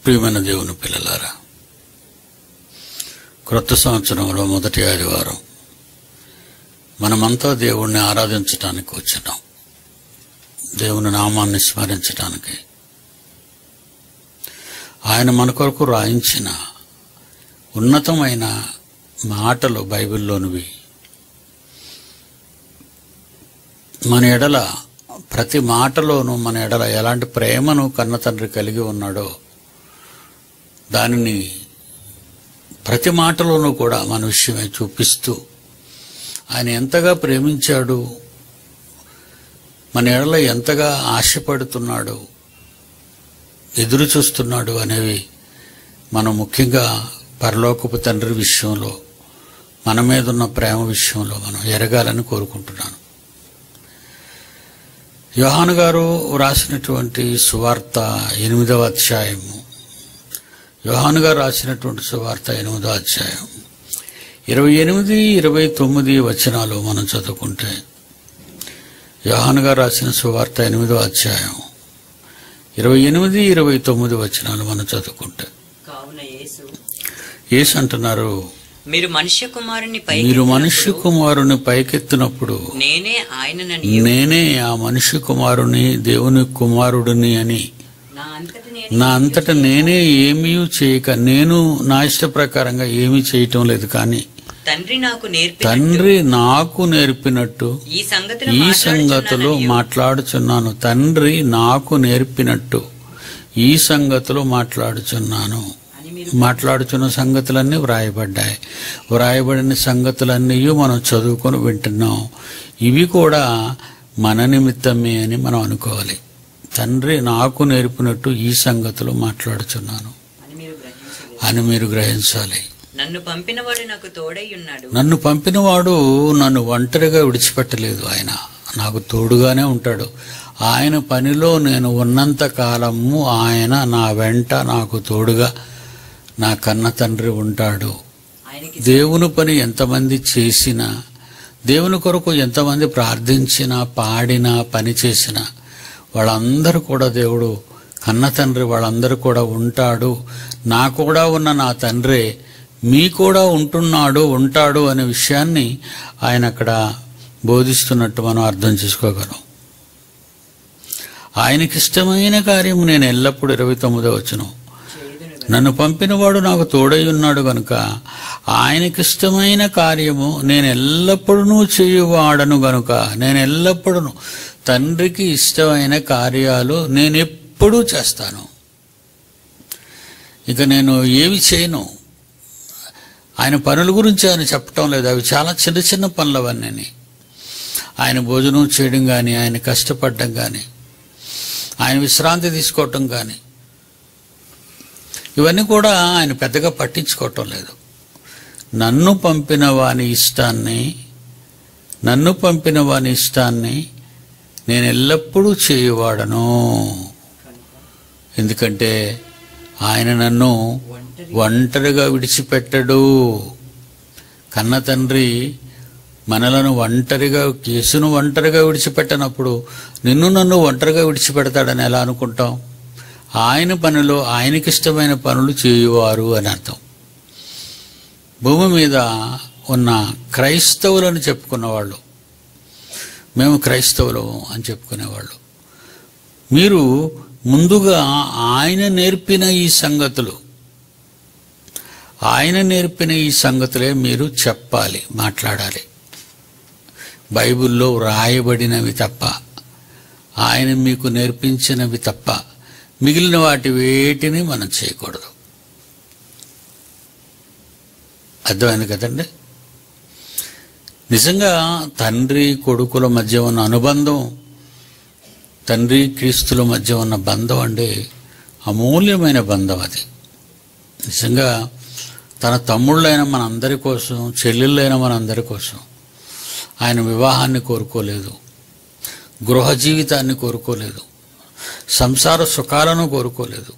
ప్రియమైన దేవుని పిల్లలారా క్రొత్త సంవత్సరంలో మొదటి ఆదివారం మనమంతా దేవుణ్ణి ఆరాధించటానికి వచ్చినాం దేవుని నామాన్ని స్మరించటానికి ఆయన మన కొరకు రాయించిన ఉన్నతమైన మాటలు బైబిల్లోనివి మన ఎడల ప్రతి మాటలోనూ మన ఎడల ఎలాంటి ప్రేమను కన్న తండ్రి కలిగి ఉన్నాడో దానిని ప్రతి మాటలోనూ కూడా మన విషయమే చూపిస్తూ ఆయన ఎంతగా ప్రేమించాడు మన ఎడల ఎంతగా ఆశపడుతున్నాడు ఎదురు చూస్తున్నాడు అనేవి మనం ముఖ్యంగా పరలోకపు తండ్రి విషయంలో మన మీద ఉన్న ప్రేమ విషయంలో మనం ఎరగాలని కోరుకుంటున్నాను యోహాను గారు రాసినటువంటి సువార్త ఎనిమిదవ అధ్యాయము యోహాను గారు రాసినటువంటి సువార్త ఎనిమిదవ అధ్యాయం ఇరవై ఎనిమిది ఇరవై తొమ్మిది వచనాలు మనం చదువుకుంటే యోహాను గారు రాసిన సువార్త ఎనిమిదవ అధ్యాయం ఇరవై ఎనిమిది ఇరవై తొమ్మిది వచనాలు మనం చదువుకుంటే కావున యేసు ఏసు అంటున్నారు మీరు మనుష్య కుమారుని పై మీరు మనుష్య కుమారుని పైకెత్తినప్పుడు నేనే ఆయననని నేనే ఆ మనుష్య కుమారుని దేవుని కుమారుడిని అని నా అంతట నేను నా అంతట నేనే ఏమీ చేయక నేను నా ఇష్ట ప్రకారంగా ఏమీ చేయటం లేదు కానీ తండ్రి నాకు నేర్పి తండ్రి నాకు నేర్పినట్టు ఈ సంగతులు ఈ సంగతులు మాట్లాడుచున్నాననియు మాట్లాడుచున్నాను తండ్రి నాకు నేర్పినట్టు ఈ సంగతులు మాట్లాడుచున్నాను అని మీరు మాట్లాడుచున్న సంగతులన్నీ వ్రాయబడ్డాయి వ్రాయబడిన సంగతులన్నీ మనం చదువుకొని వింటున్నాం ఇవి కూడా మన నిమిత్తమే అని మనం అనుకోవాలి తండ్రి నాకు నేర్పినట్టు ఈ సంగతులు మాట్లాడుచున్నాను అని మీరు గ్రహించలేదు అని మీరు గ్రహించాలి నన్ను పంపినవాడు నాకు తోడై ఉన్నాడు నన్ను పంపినవాడు నన్ను ఒంటరిగా విడిచిపెట్టలేదు ఆయన నాకు తోడుగానే ఉంటాడు ఆయన పనిలో నేను ఉన్నంత కాలము ఆయన నా వెంట నాకు తోడుగా నా కన్న తండ్రి ఉంటాడు ఆయనకి దేవుని పని ఎంతమంది చేసినా దేవుని కొరకు ఎంతమంది ప్రార్థించినా పాడినా పని చేసినా వాళ్ళందరూ కూడా దేవుడు కన్న తండ్రి వాళ్ళందరూ కూడా ఉంటాడు నా కూడా ఉన్న నా తండ్రే మీ కూడా ఉంటున్నాడు ఉంటాడు అనే విషయాన్ని ఆయన అక్కడ బోధిస్తున్నట్టు మనం అర్థం చేసుకోగలం ఆయనకి ఇష్టమైన కార్యం నేను ఎల్లప్పుడూ ఇరవై తొమ్మిదో వచ్చును చేయుదును నన్ను పంపినవాడు నాకు తోడై ఉన్నాడు గనుక ఆయనకిష్టమైన కార్యము నేను ఎల్లప్పుడూ చేయువాడను గనుక నేను ఎల్లప్పుడూ తండ్రికి ఇష్టమైన కార్యాలు నేను ఎప్పుడూ చేస్తాను ఇక నేను ఏవి చేయను ఆయన పనుల గురించి ఆయన చెప్పటం లేదు అవి చాలా చిన్న చిన్న పనులు అవన్నీ ఆయన భోజనం చేయడం కానీ ఆయన కష్టపడడం కానీ ఆయన విశ్రాంతి తీసుకోవటం కానీ ఇవన్నీ కూడా ఆయన పెద్దగా పట్టించుకోవటం లేదు నన్ను పంపిన వాని ఇష్టాన్ని నన్ను పంపిన వాని ఇష్టాన్ని నేను ఎల్లప్పుడూ చేయువాడను ఎందుకంటే ఆయన నన్ను ఒంటరి ఒంటరిగా విడిచిపెట్టడు కన్న తండ్రి మనలను ఒంటరిగా కేసును ఒంటరిగా విడిచిపెట్టనప్పుడు నిన్ను నన్ను ఒంటరిగా విడిచిపెడతాడని ఎలా అనుకుంటాం ఆయన పనిలో ఆయనకిష్టమైన పనులు చేయువారు అని అర్థం భూమి మీద ఉన్న క్రైస్తవులను చెప్పుకున్నవాళ్ళు మేము క్రైస్తవులము అని చెప్పుకునేవాళ్ళు మీరు ముందుగా ఆయన నేర్పిన ఈ సంగతులు ఆయన నేర్పిన ఈ సంగతులే మీరు చెప్పాలి మాట్లాడాలి బైబిల్లో వ్రాయబడినవి తప్ప ఆయన మీకు నేర్పించినవి తప్ప మిగిలిన వాటి వేటిని మనం చేయకూడదు అర్థమైంది కదండి నిజంగా తండ్రి కొడుకుల మధ్య ఉన్న అనుబంధం తండ్రి క్రీస్తుల మధ్య ఉన్న బంధం అంటే అమూల్యమైన బంధం అది నిజంగా తన తమ్ముళ్ళైన మన అందరి కోసం చెల్లెళ్ళైన మన అందరి కోసం ఆయన వివాహాన్ని కోరుకోలేదు గృహ జీవితాన్ని కోరుకోలేదు సంసార సుఖాలను కోరుకోలేదు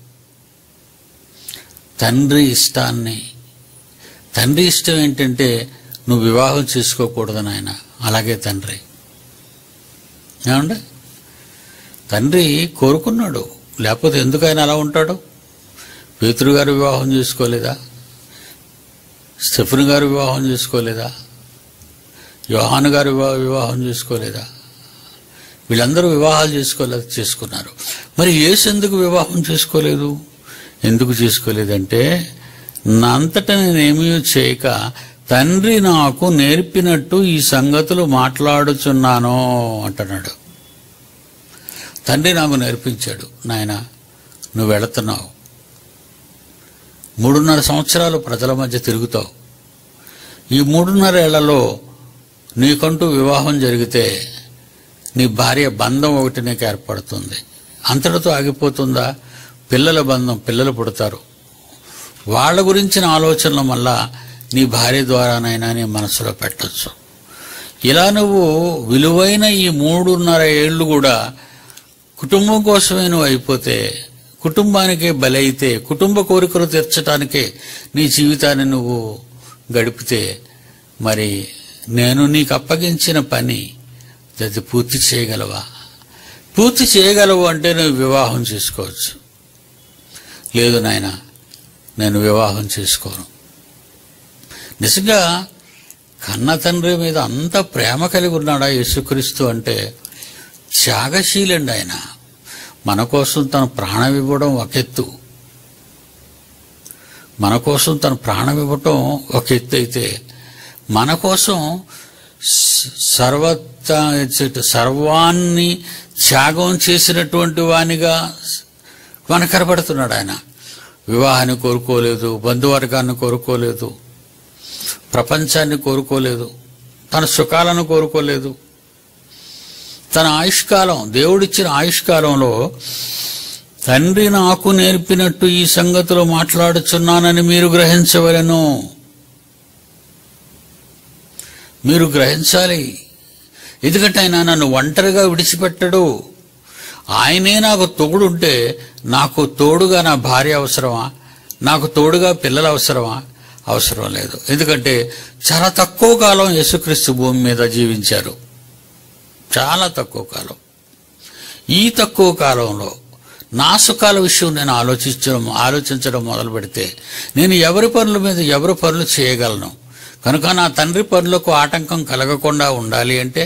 తండ్రి ఇష్టాన్ని తండ్రి ఇష్టం ఏంటంటే నువ్వు వివాహం చేసుకోకూడదని ఆయన అలాగే తండ్రి ఏమండి తండ్రి కోరుకున్నాడు లేకపోతే ఎందుకు ఆయన అలా ఉంటాడు పేతురు గారు వివాహం చేసుకోలేదా స్టెఫెన్ గారు వివాహం చేసుకోలేదా యోహాను గారు వివా- వివాహం చేసుకోలేదా వీళ్ళందరూ వివాహాలు చేసుకోలేదు చేసుకున్నారు మరి యేసు ఎందుకు వివాహం చేసుకోలేదు ఎందుకు చేసుకోలేదంటే నా అంతటా నేనేమీ చేయక తండ్రి నాకు నేర్పినట్టు ఈ సంగతులు మాట్లాడుచున్నాను అంటున్నాడు తండ్రి నాకు నేర్పించాడు నాయన నువ్వు వెళుతున్నావు మూడున్నర సంవత్సరాలు ప్రజల మధ్య తిరుగుతావు ఈ మూడున్నర ఏళ్లలో నీకంటూ వివాహం జరిగితే నీ భార్య బంధం ఒకటి నీకు ఏర్పడుతుంది అంతటితో ఆగిపోతుందా పిల్లల బంధం పిల్లలు పుడతారు వాళ్ళ గురించిన ఆలోచనలు మళ్ళా నీ భార్య ద్వారానైనా నీ మనసులో పెట్టొచ్చు ఇలా నువ్వు విలువైన ఈ మూడున్నర ఏళ్ళు కూడా కుటుంబం కోసమే నువ్వు అయిపోతే కుటుంబానికే బలైతే కుటుంబ కోరికలు తీర్చడానికే నీ జీవితాన్ని నువ్వు గడిపితే మరి నేను నీకు అప్పగించిన పని అది పూర్తి చేయగలవా పూర్తి చేయగలవు అంటే నువ్వు వివాహం చేసుకోవచ్చు లేదు నాయన నేను వివాహం చేసుకోను నిజంగా కన్న తండ్రి మీద అంత ప్రేమ కలిగి ఉన్నాడా యేసుక్రీస్తు అంటే త్యాగశీలండి ఆయన మన కోసం తన ప్రాణం ఇవ్వడం ఒక ఎత్తు మన కోసం తన ప్రాణం ఇవ్వటం ఒక ఎత్తు అయితే మన కోసం స- సర్వత సర్వాన్ని త్యాగం చేసినటువంటి వానిగా మన కనబడుతున్నాడు ఆయన వివాహాన్ని కోరుకోలేదు బంధువర్గాన్ని కోరుకోలేదు ప్రపంచాన్ని కోరుకోలేదు తన సుఖాలను కోరుకోలేదు తన ఆయుష్కాలం దేవుడిచ్చిన ఆయుష్కాలంలో తండ్రి నాకు నేర్పినట్టు ఈ సంగతులు మాట్లాడుచున్నానని మీరు గ్రహించవలెను మీరు గ్రహించాలి ఎందుకంటే ఆయన నన్ను ఒంటరిగా విడిచిపెట్టడు ఆయనే నాకు తోడుంటే నాకు తోడుగా నా భార్య అవసరమా నాకు తోడుగా పిల్లలు అవసరమా అవసరం లేదు ఎందుకంటే చాలా తక్కువ కాలం యేసుక్రీస్తు భూమి మీద జీవించారు చాలా తక్కువ కాలం ఈ తక్కువ కాలంలో నా సుఖాల విషయం నేను ఆలోచించడం ఆలోచించడం మొదలు పెడితే నేను ఎవరి పనుల మీద ఎవరి పనులు చేయగలను కనుక నా తండ్రి పనులకు ఆటంకం కలగకుండా ఉండాలి అంటే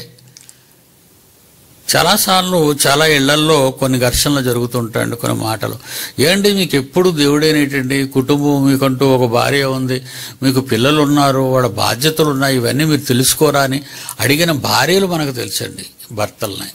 చాలాసార్లు చాలా ఇళ్లల్లో కొన్ని ఘర్షణలు జరుగుతుంటాయండి కొన్ని మాటలు ఏంటి మీకు ఎప్పుడు దేవుడేనేటండి కుటుంబం మీకంటూ ఒక భార్య ఉంది మీకు పిల్లలు ఉన్నారు వాళ్ళ బాధ్యతలు ఉన్నాయి ఇవన్నీ మీరు తెలుసుకోరా అని అడిగిన భార్యలు మనకు తెలుసండి భర్తల్ని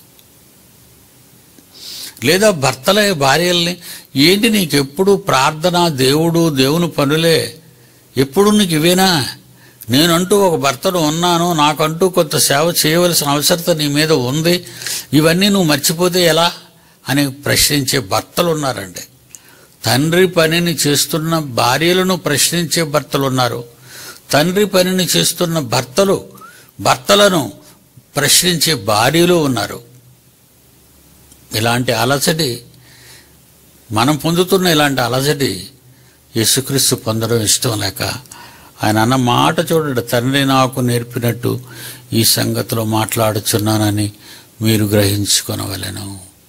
లేదా భర్తలే భార్యల్ని ఏంటి నీకు ఎప్పుడు ప్రార్థన దేవుడు దేవుని పనులే ఎప్పుడు నీకు ఇవేనా నేనంటూ ఒక భర్తను ఉన్నాను నాకంటూ కొంత సేవ చేయవలసిన అవసరత నీ మీద ఉంది ఇవన్నీ నువ్వు మర్చిపోతే ఎలా అని ప్రశ్నించే భర్తలు ఉన్నారండి తండ్రి పనిని చేస్తున్న భార్యలను ప్రశ్నించే భర్తలు ఉన్నారు తండ్రి పనిని చేస్తున్న భర్తలు భర్తలను ప్రశ్నించే భార్యలు ఉన్నారు ఇలాంటి అలసటి మనం పొందుతున్న ఇలాంటి అలసటి యేసుక్రీస్తు పొందడం ఇష్టం లేక ఆయన అన్న మాట చూడండి తండ్రి నాకు నేర్పినట్టు ఈ సంగతిలో మాట్లాడుచున్నానని మీరు గ్రహించుకొనవలెను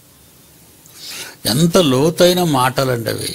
ఎంత లోతైన మాటలండి అవి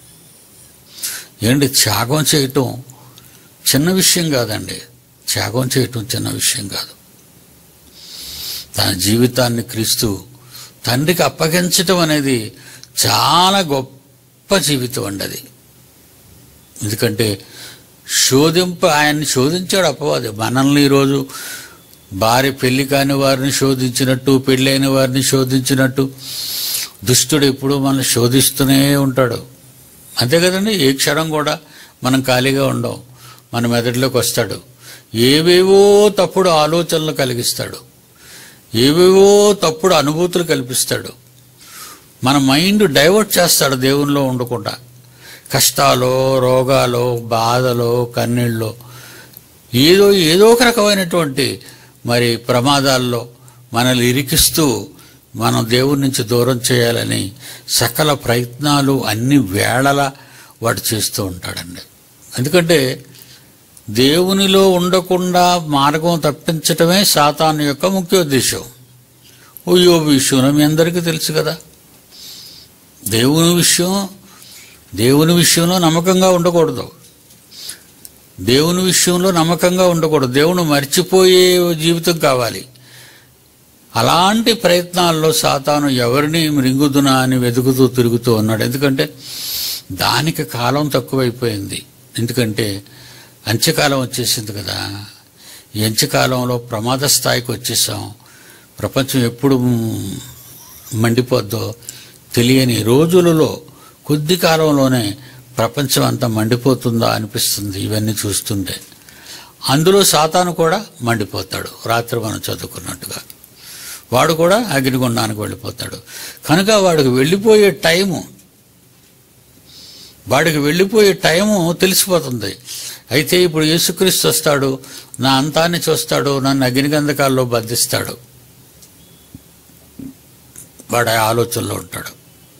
ఏంటి త్యాగం చేయటం చిన్న విషయం కాదండి త్యాగం చేయటం చిన్న విషయం కాదు తన జీవితాన్ని క్రీస్తు తండ్రికి అప్పగించటం అనేది చాలా గొప్ప జీవితం అండి అది ఎందుకంటే శోధింప ఆయన్ని శోధించాడు అపవాది మనల్ని ఈరోజు భార్య పెళ్లి కాని వారిని శోధించినట్టు పెళ్ళైన వారిని శోధించినట్టు దుష్టుడు ఎప్పుడూ మనల్ని శోధిస్తూనే ఉంటాడు అంతే కదండి ఏ క్షణం కూడా మనం ఖాళీగా ఉండం మన మెదడులోకి వస్తాడు ఏవేవో తప్పుడు ఆలోచనలు కలిగిస్తాడు ఏవేవో తప్పుడు అనుభూతులు కల్పిస్తాడు మన మైండ్ డైవర్ట్ చేస్తాడు దేవునిలో ఉండకుండా కష్టాలు రోగాలు బాధలు కన్నీళ్ళు ఏదో ఏదో ఒక రకమైనటువంటి మరి ప్రమాదాల్లో మనల్ని ఇరికిస్తూ మనం దేవుడి నుంచి దూరం చేయాలని సకల ప్రయత్నాలు అన్ని వేళలా వాడు చేస్తూ ఉంటాడండి ఎందుకంటే దేవునిలో ఉండకుండా మార్గం తప్పించటమే సాతాను యొక్క ముఖ్య ఉద్దేశం ఓ యోబు విషయం మీ అందరికీ తెలుసు కదా దేవుని విషయం దేవుని విషయంలో నమ్మకంగా ఉండకూడదు దేవుని విషయంలో నమ్మకంగా ఉండకూడదు దేవుని మర్చిపోయే జీవితం కావాలి అలాంటి ప్రయత్నాల్లో సాతాను ఎవరిని మృంగుదునా అని వెతుకుతూ తిరుగుతూ ఉన్నాడు ఎందుకంటే దానికి కాలం తక్కువైపోయింది ఎందుకంటే అంత్యకాలం వచ్చేసింది కదా ఈ అంత్యకాలంలో ప్రమాద స్థాయికి వచ్చేసాం ప్రపంచం ఎప్పుడు మండిపోద్దో తెలియని రోజులలో కొద్ది కాలంలోనే ప్రపంచం అంతా మండిపోతుందా అనిపిస్తుంది ఇవన్నీ చూస్తుంటే అందులో సాతాను కూడా మండిపోతాడు రాత్రి మనం చదువుకున్నట్టుగా వాడు కూడా అగ్నిగుండానికి వెళ్ళిపోతాడు కనుక వాడికి వెళ్ళిపోయే టైము వాడికి వెళ్ళిపోయే టైము తెలిసిపోతుంది అయితే ఇప్పుడు యేసుక్రీస్తు వస్తాడు నా అంతాన్ని చూస్తాడు నన్ను అగ్నిగంధకాల్లో బంధిస్తాడు వాడు ఆ ఆలోచనలో ఉంటాడు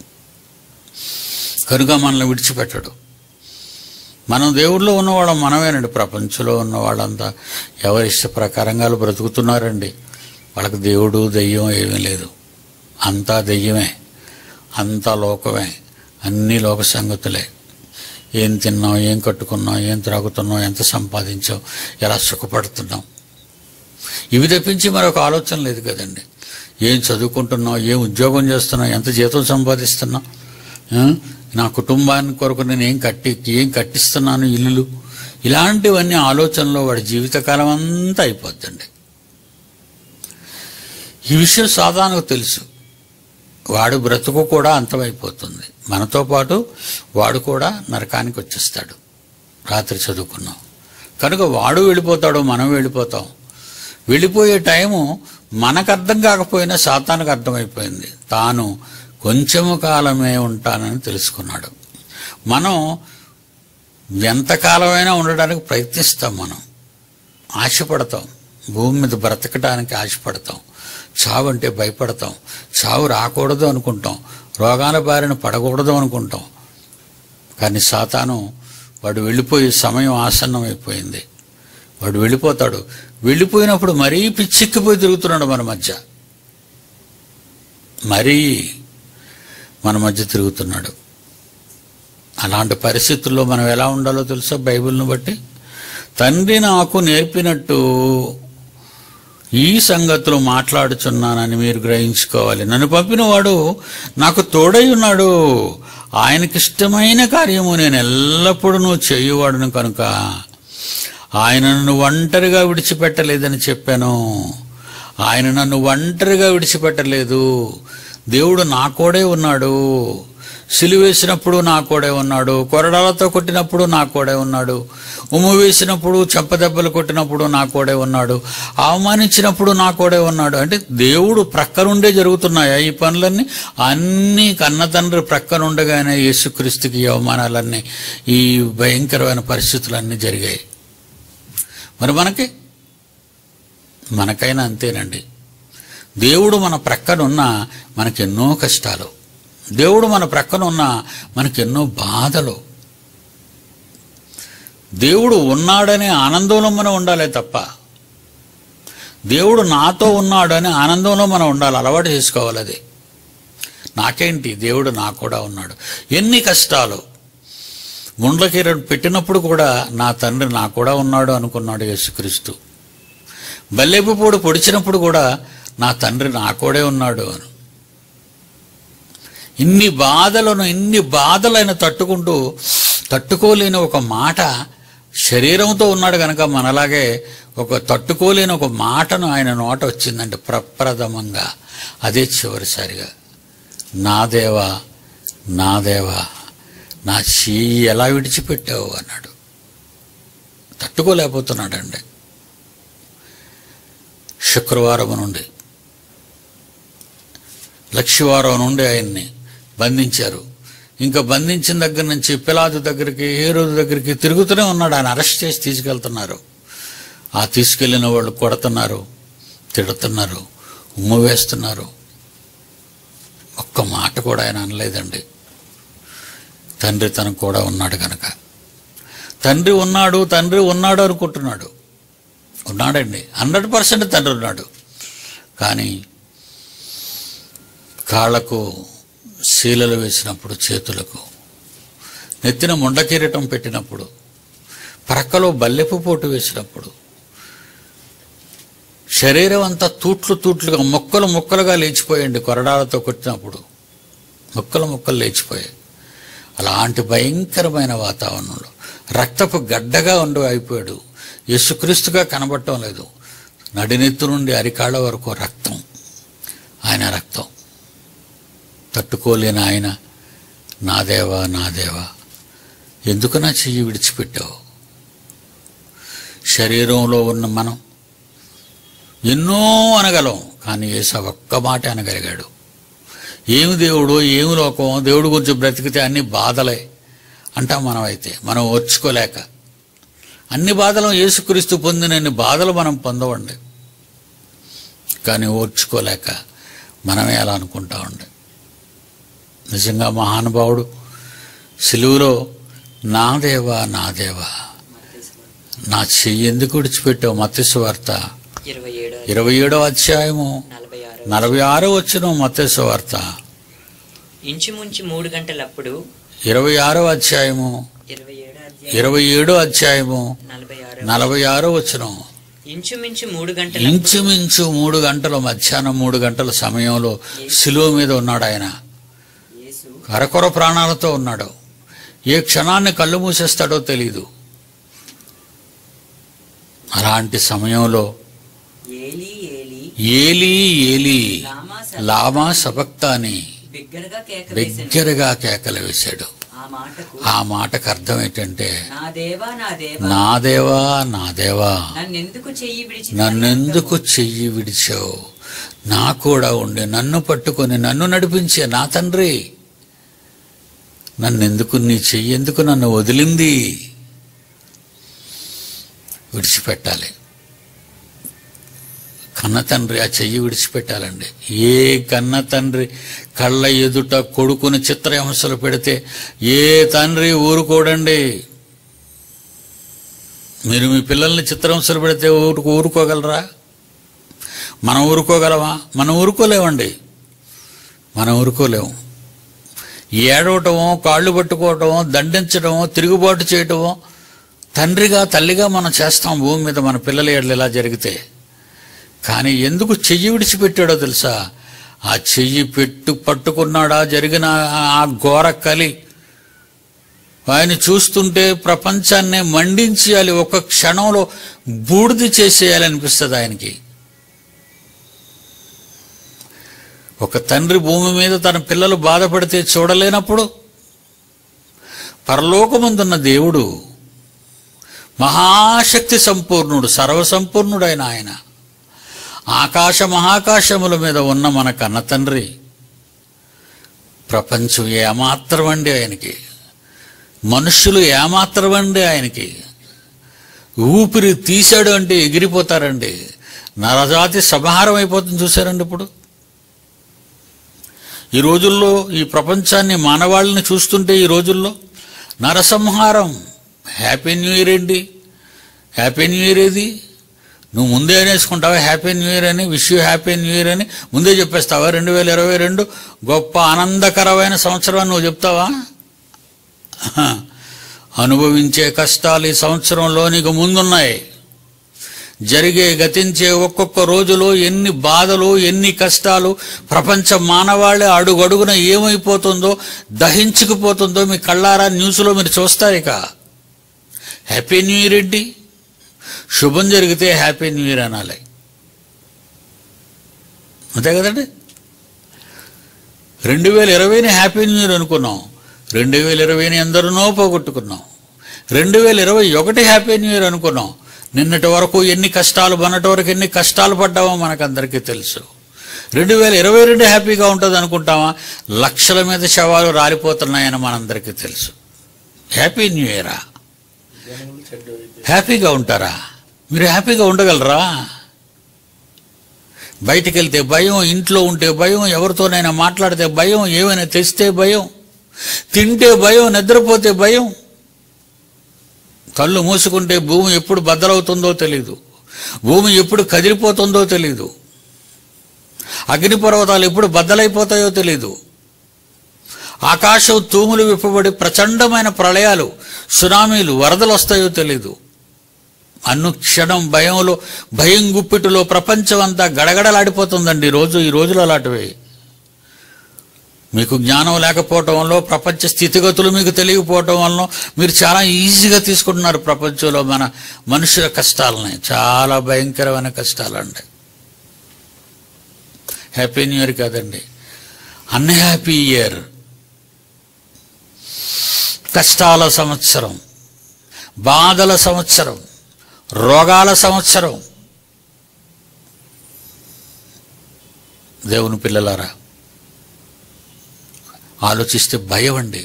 కనుక మనల్ని విడిచిపెట్టడు మనం దేవుడిలో ఉన్నవాళ్ళం మనమేనండి ప్రపంచంలో ఉన్న వాళ్ళంతా ఎవరి ఇష్ట ప్రకారంగా వాళ్ళు బ్రతుకుతున్నారండి వాళ్ళకి దేవుడు దెయ్యం ఏమీ లేదు అంతా దెయ్యమే అంతా లోకమే అన్నీ లోక సంగతులే ఏం తిన్నాం ఏం కట్టుకున్నాం ఏం త్రాగుతున్నాం ఎంత సంపాదించాం ఎలా సుఖపడుతున్నాం ఇవి తప్పించి మరొక ఆలోచన లేదు కదండి ఏం చదువుకుంటున్నాం ఏం ఉద్యోగం చేస్తున్నాం ఎంత జీతం సంపాదిస్తున్నాం ఆ? నా కుటుంబానికి కొరకు నేను ఏం కట్టి ఏం కట్టిస్తున్నాను ఇల్లులు ఇలాంటివన్నీ ఆలోచనలో వాడి జీవితకాలం అంతా అయిపోద్దండి ఈ విషయం సాధారణకు తెలుసు వాడు బ్రతుకు కూడా అంతమైపోతుంది మనతో పాటు వాడు కూడా నరకానికి వచ్చేస్తాడు రాత్రి చదువుకున్నాం కనుక వాడు వెళ్ళిపోతాడు మనం వెళ్ళిపోతాం వెళ్ళిపోయే టైము మనకు అర్థం కాకపోయినా సాతానికి అర్థమైపోయింది తాను కొంచెము కాలమే ఉంటానని తెలుసుకున్నాడు మనం ఎంతకాలమైనా ఉండడానికి ప్రయత్నిస్తాం మనం ఆశపడతాం భూమి మీద బ్రతకడానికి ఆశపడతాం చావు అంటే భయపడతాం చావు రాకూడదు అనుకుంటాం రోగాల బారిన పడకూడదు అనుకుంటాం కానీ సాతాను వాడు వెళ్ళిపోయే సమయం ఆసన్నమైపోయింది వాడు వెళ్ళిపోతాడు వెళ్ళిపోయినప్పుడు మరీ పిచ్చెక్కిపోయి తిరుగుతున్నాడు మన మధ్య మరీ మన మధ్య తిరుగుతున్నాడు అలాంటి పరిస్థితుల్లో మనం ఎలా ఉండాలో తెలుసా బైబిల్ను బట్టి తండ్రి నాకు నేర్పినట్టు ఈ సంగతులు మాట్లాడుచున్నానని మీరు గ్రహించుకోవాలి నన్ను పంపినవాడు నాకు తోడై ఉన్నాడు ఆయనకిష్టమైన కార్యము నేను ఎల్లప్పుడూ చేయువాడును కనుక ఆయన నన్ను ఒంటరిగా విడిచిపెట్టలేదని చెప్పాను ఆయన నన్ను ఒంటరిగా విడిచిపెట్టలేదు దేవుడు నా కోడే ఉన్నాడు సిలువేసినప్పుడు నా కోడే ఉన్నాడు కొరడాలతో కొట్టినప్పుడు నా కోడే ఉన్నాడు ఉమ్ము వేసినప్పుడు చెంపదెబ్బలు కొట్టినప్పుడు నా కోడే ఉన్నాడు అవమానించినప్పుడు నా కోడే ఉన్నాడు అంటే దేవుడు ప్రక్కనుండే జరుగుతున్నాయా ఈ పనులన్నీ అన్నీ కన్న తండ్రి ప్రక్కనుండగానే యేసుక్రీస్తుకి ఈ అవమానాలన్నీ ఈ భయంకరమైన పరిస్థితులన్నీ జరిగాయి మరి మనకి మనకైనా అంతేనండి దేవుడు మన ప్రక్కనున్న మనకెన్నో కష్టాలు దేవుడు మన ప్రక్కనున్న మనకెన్నో బాధలు దేవుడు ఉన్నాడనే ఆనందంలో మనం ఉండాలి తప్ప దేవుడు నాతో ఉన్నాడనే ఆనందంలో మనం ఉండాలి అలవాటు చేసుకోవాలి అది నాకేంటి దేవుడు నాకు కూడా ఉన్నాడు ఎన్ని కష్టాలు ముండ్లకి పెట్టినప్పుడు కూడా నా తండ్రి నా కూడా ఉన్నాడు అనుకున్నాడు యేసుక్రీస్తు బల్లెపు పొడి పొడిచినప్పుడు కూడా నా తండ్రి నా కూడా ఉన్నాడు అని ఇన్ని బాధలను ఇన్ని బాధలైన తట్టుకుంటూ తట్టుకోలేని ఒక మాట శరీరంతో ఉన్నాడు కనుక మనలాగే ఒక తట్టుకోలేని ఒక మాటను ఆయన నోట వచ్చిందంటే ప్రప్రథమంగా అదే చివరిసారిగా నా దేవా నా దేవా నా చెయ్యి ఎలా విడిచిపెట్టావు అన్నాడు తట్టుకోలేకపోతున్నాడండి శుక్రవారం నుండి లక్షవారం నుండి ఆయన్ని బంధించారు ఇంకా బంధించిన దగ్గర నుంచి పిలాదు దగ్గరికి ఏ రోజు దగ్గరికి తిరుగుతూనే ఉన్నాడు ఆయన అరెస్ట్ చేసి తీసుకెళ్తున్నారు ఆ తీసుకెళ్ళిన వాళ్ళు కొడుతున్నారు తిడుతున్నారు ఉమ్ము వేస్తున్నారు ఒక్క మాట కూడా ఆయన అనలేదండి తండ్రి తనకు కూడా ఉన్నాడు కనుక తండ్రి ఉన్నాడు తండ్రి ఉన్నాడు అనుకుంటున్నాడు ఉన్నాడండి హండ్రెడ్ పర్సెంట్ తండ్రి ఉన్నాడు కానీ కాళ్ళకు శీలలు వేసినప్పుడు చేతులకు నెత్తిన ముండ కిరీటం పెట్టినప్పుడు ప్రక్కలో బల్లెపు పోటు వేసినప్పుడు శరీరం అంతా తూట్లు తూట్లుగా మొక్కలు మొక్కలుగా లేచిపోయండి కొరడాలతో కొట్టినప్పుడు మొక్కలు మొక్కలు లేచిపోయాయి అలాంటి భయంకరమైన వాతావరణంలో రక్తపు గడ్డగా ఉండి అయిపోయాడు యేసుక్రీస్తుగా కనబడటం లేదు నడినెత్తు నుండి అరికాళ్ళ వరకు రక్తం ఆయన రక్తం తట్టుకోలేని ఆయన నా దేవా నా దేవా ఎందుకు నా చెయ్యి విడిచిపెట్టావు శరీరంలో ఉన్న మనం ఎన్నో అనగలం కానీ ఏసా ఒక్క మాట అనగలిగాడు ఏమి దేవుడు ఏమి లోకం దేవుడి గురించి బ్రతికితే అన్ని బాధలే అంటాం మనం అయితే మనం ఓర్చుకోలేక అన్ని బాధలు యేసుక్రీస్తు పొందినన్ని బాధలు మనం పొందవండి కానీ ఓర్చుకోలేక మనమే అలా అనుకుంటా ఉండే నిజంగా మహానుభావుడు సిలువులో నా దేవా నా దేవా నా చెయ్యి ఎందుకు విడిచిపెట్టావు మత్స్సు వార్త ఇరవై ఏడు ఇరవై ఏడో అధ్యాయము నలభై ఆరు నలభై ఆరో వచ్చిన మత్స్సు వార్త ఇంచుమించు మూడు గంటలప్పుడు ఇరవై ఆరో అధ్యాయము ఇరవై ఏడు అధ్యాయం ఇరవై ఏడో అధ్యాయము నలభై ఆరు నలభై ఆరో వచ్చిన ఇంచుమించు మూడు గంటల ఇంచుమించు మూడు గంటల మధ్యాహ్నం మూడు గంటల సమయంలో సిలువ మీద ఉన్నాడు ఆయన యేసు కరకొర ప్రాణాలతో ఉన్నాడు ఏ క్షణాన్ని కళ్ళు మూసేస్తాడో తెలీదు అలాంటి సమయంలో ఏలి ఏలి ఏలీ ఏలీ లామా లామా సబక్త అని బిగ్గరగా కేక వేసెను. బిగ్గరగా కేకలు వేశాడు ఆ మాటకు ఆ మాటకు అర్థం ఏంటంటే నా దేవా నా దేవా నా దేవా నా దేవా నన్నెందుకు చెయ్యి విడిచి నన్నెందుకు చెయ్యి విడిచావు నా కూడా ఉండి నన్ను పట్టుకొని నన్ను నడిపించే నా తండ్రి నన్నెందుకు నీ చెయ్యి ఎందుకు నన్ను వదిలింది విడిచిపెట్టాలి కన్న తండ్రి ఆ చెయ్యి విడిచిపెట్టాలండి ఏ కన్న తండ్రి కళ్ళ ఎదుట కొడుకుని చిత్రహింసలు పెడితే ఏ తండ్రి ఊరుకోడండి మీరు మీ పిల్లల్ని చిత్రహింసలు పెడితే ఊరుకు ఊరుకోగలరా మనం ఊరుకోగలమా మనం ఊరుకోలేమండి మనం ఊరుకోలేము ఏడవటమో కాళ్ళు పట్టుకోవటమో దండించడమో తిరుగుబాటు చేయటమో తండ్రిగా తల్లిగా మనం చేస్తాం భూమి మీద మన పిల్లల ఏళ్ళు ఇలా జరిగితే కానీ ఎందుకు చెయ్యి విడిచిపెట్టాడో తెలుసా ఆ చెయ్యి పెట్టు పట్టుకున్నాడా జరిగిన ఆ ఘోర కలి ఆయన చూస్తుంటే ప్రపంచాన్నే మండించేయాలి ఒక క్షణంలో బూడిద చేసేయాలనిపిస్తుంది ఆయనకి ఒక తండ్రి భూమి మీద తన పిల్లలు బాధపడితే చూడలేనప్పుడు పరలోకమందున్న దేవుడు మహాశక్తి సంపూర్ణుడు సర్వసంపూర్ణుడైన ఆయన ఆకాశ మహాకాశముల మీద ఉన్న మన కన్న తండ్రి ప్రపంచం ఏమాత్రం అండి ఆయనకి మనుష్యులు ఏమాత్రం అండి ఆయనకి ఊపిరి తీశాడు అంటే ఎగిరిపోతారండి నరజాతి సంహారం అయిపోతుంది చూసారండి ఇప్పుడు ఈ రోజుల్లో ఈ ప్రపంచాన్ని మానవాళిని చూస్తుంటే ఈ రోజుల్లో నరసంహారం హ్యాపీ న్యూ ఇయర్ ఏంటి హ్యాపీ న్యూ ఇయర్ ఏది నువ్వు ముందే అనేసుకుంటావా హ్యాపీ న్యూ ఇయర్ అని wish you happy new year అని ముందే చెప్పేస్తావా రెండు వేల ఇరవై రెండు గొప్ప ఆనందకరమైన సంవత్సరం అని నువ్వు చెప్తావా అనుభవించే కష్టాలు ఈ సంవత్సరంలో నీకు ముందున్నాయి జరిగే గతించే ఒక్కొక్క రోజులో ఎన్ని బాధలు ఎన్ని కష్టాలు ప్రపంచ మానవాళి అడుగడుగున ఏమైపోతుందో దహించుకుపోతుందో మీ కళ్ళారా న్యూస్లో మీరు చూస్తారు ఇక హ్యాపీ న్యూ ఇయర్ ఏంటి శుభం జరిగితే హ్యాపీ న్యూ ఇయర్ అనాలి అంతే కదండి రెండు వేల ఇరవైని హ్యాపీ న్యూ ఇయర్ అనుకున్నాం రెండు వేల ఇరవైని ఎందరినో పోగొట్టుకున్నాం రెండు వేల ఇరవై ఒకటి హ్యాపీ న్యూ ఇయర్ అనుకున్నాం నిన్నటి వరకు ఎన్ని కష్టాలు మొన్నటి వరకు ఎన్ని కష్టాలు పడ్డామో మనకందరికీ తెలుసు రెండు వేల ఇరవై రెండు హ్యాపీగా ఉంటుంది అనుకుంటామా లక్షల మీద శవాలు రాలిపోతున్నాయని మనందరికీ తెలుసు హ్యాపీ న్యూ ఇయరా హ్యాపీగా ఉంటారా మీరు హ్యాపీగా ఉండగలరా బయటికి వెళ్తే భయం ఇంట్లో ఉంటే భయం ఎవరితోనైనా మాట్లాడితే భయం ఏమైనా తెస్తే భయం తింటే భయం నిద్రపోతే భయం కళ్ళు మూసుకుంటే భూమి ఎప్పుడు బద్దలవుతుందో తెలీదు భూమి ఎప్పుడు కదిలిపోతుందో తెలీదు అగ్నిపర్వతాలు ఎప్పుడు బద్దలైపోతాయో తెలీదు ఆకాశం తూములు విప్పబడి ప్రచండమైన ప్రళయాలు సునామీలు వరదలు వస్తాయో తెలీదు అనుక్షణం భయంలో భయం గుప్పిటిలో ప్రపంచం అంతా గడగడలాడిపోతుందండి ఈ రోజు ఈ రోజులు అలాంటివి మీకు జ్ఞానం లేకపోవటం వల్ల ప్రపంచ స్థితిగతులు మీకు తెలియకపోవటం వల్ల మీరు చాలా ఈజీగా తీసుకుంటున్నారు ప్రపంచంలో మన మనుషుల కష్టాలని చాలా భయంకరమైన కష్టాలండి హ్యాపీ న్యూ ఇయర్ కాదండి అన్హ్యాపీ ఇయర్ కష్టాల సంవత్సరం బాధల సంవత్సరం రోగాల సంవత్సరం దేవుని పిల్లలారా ఆలోచిస్తే భయం అండి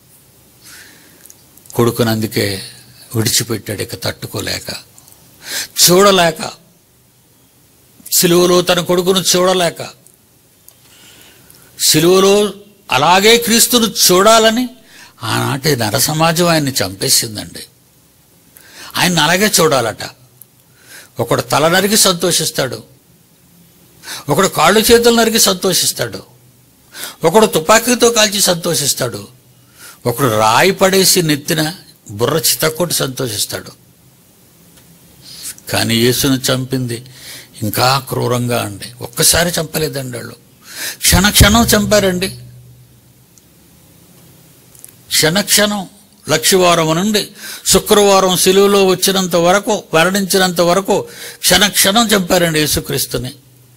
కొడుకుని అందుకే విడిచిపెట్టాడు ఇక తట్టుకోలేక చూడలేక సిలువలో తన కొడుకును చూడలేక సిలువలో అలాగే క్రీస్తును చూడాలని ఆనాటి నర సమాజం ఆయన్ని చంపేసిందండి ఆయన అలాగే చూడాలట ఒకడు తల నరికి సంతోషిస్తాడు ఒకడు కాళ్ళు చేతులు నరికి సంతోషిస్తాడు ఒకడు తుపాకీతో కాల్చి సంతోషిస్తాడు ఒకడు రాయి పడేసి నెత్తిన బుర్ర చితక్కొట్టి సంతోషిస్తాడు కానీ యేసును చంపింది ఇంకా క్రూరంగా అండి ఒక్కసారి చంపలేదండి వాళ్ళు క్షణ క్షణం చంపారండి క్షణక్షణం లక్షవారం నుండి శుక్రవారం సిలువలో వచ్చినంత వరకు మరణించినంత వరకు క్షణక్షణం చంపారండి యేసుక్రీస్తుని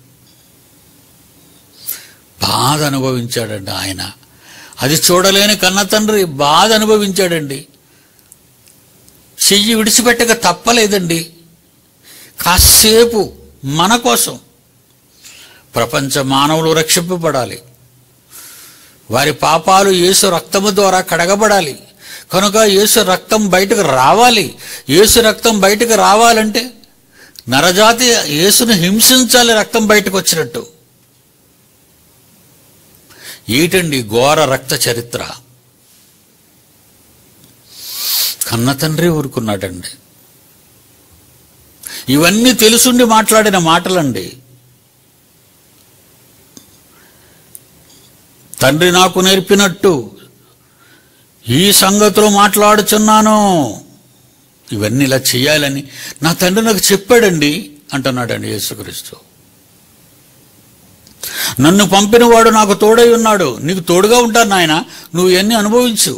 బాధ అనుభవించాడండి ఆయన అది చూడలేని కన్న తండ్రి బాధ అనుభవించాడండి చెయ్యి విడిచిపెట్టక తప్పలేదండి కాసేపు మన కోసం ప్రపంచ మానవులు రక్షింపబడాలి వారి పాపాలు యేసు రక్తము ద్వారా కడగబడాలి కనుక యేసు రక్తం బయటకు రావాలి యేసు రక్తం బయటకు రావాలంటే నరజాతి యేసును హింసించాలి రక్తం బయటకు వచ్చినట్టు ఏటండి ఘోర రక్త చరిత్ర కన్న తండ్రి ఊరుకున్నాడండి ఇవన్నీ తెలుసుండి మాట్లాడిన మాటలండి తండ్రి నాకు నేర్పినట్టు ఈ సంగతులు మాట్లాడుచున్నాను ఇవన్నీ ఇలా చేయాలని నా తండ్రి నాకు చెప్పాడండి అంటున్నాడండి యేసుక్రీస్తు నన్ను పంపినవాడు నాకు తోడై ఉన్నాడు నీకు తోడుగా ఉంటాను నాయన నువ్వు ఇవన్నీ అనుభవించు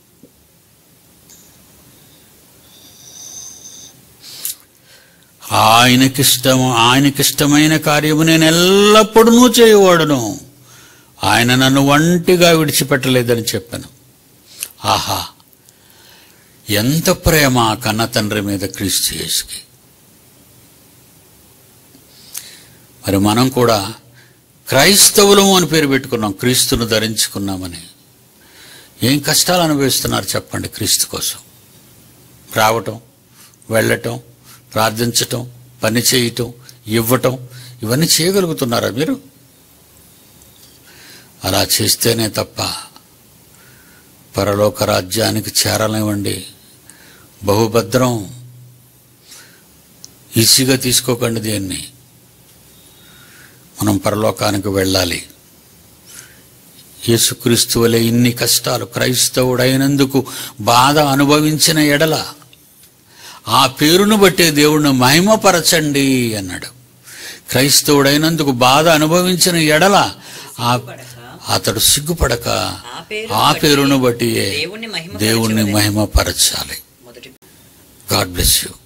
ఆయనకిష్టం ఆయనకిష్టమైన కార్యము నేను ఎల్లప్పుడూ చేయవాడును ఆయన నన్ను ఒంటిగా విడిచిపెట్టలేదని చెప్పాను ఆహా ఎంత ప్రేమ ఆ కన్న తండ్రి మీద క్రీస్తు యేసుకి మరి మనం కూడా క్రైస్తవులము అని పేరు పెట్టుకున్నాం క్రీస్తును ధరించుకున్నామని ఏం కష్టాలు అనుభవిస్తున్నారు చెప్పండి క్రీస్తు కోసం రావటం వెళ్ళటం ప్రార్థించటం పని చేయటం ఇవ్వటం ఇవన్నీ చేయగలుగుతున్నారా మీరు అలా చేస్తేనే తప్ప పరలోక రాజ్యానికి చేరలేవండి బహుభద్రం ఈజీగా తీసుకోకండి దీన్ని మనం పరలోకానికి వెళ్ళాలి యేసుక్రీస్తు వలె ఇన్ని కష్టాలు క్రైస్తవుడైనందుకు బాధ అనుభవించిన ఎడల ఆ పేరును బట్టే దేవుణ్ణి మహిమపరచండి అన్నాడు క్రైస్తవుడైనందుకు బాధ అనుభవించిన ఎడల ఆ పడక అతడు సిగ్గుపడక ఆ పేరును ఆ పేరును బట్టి దేవుణ్ణి మహిమ దేవుణ్ణి మహిమపరచాలి మొదటి గాడ్ బ్లెస్ యూ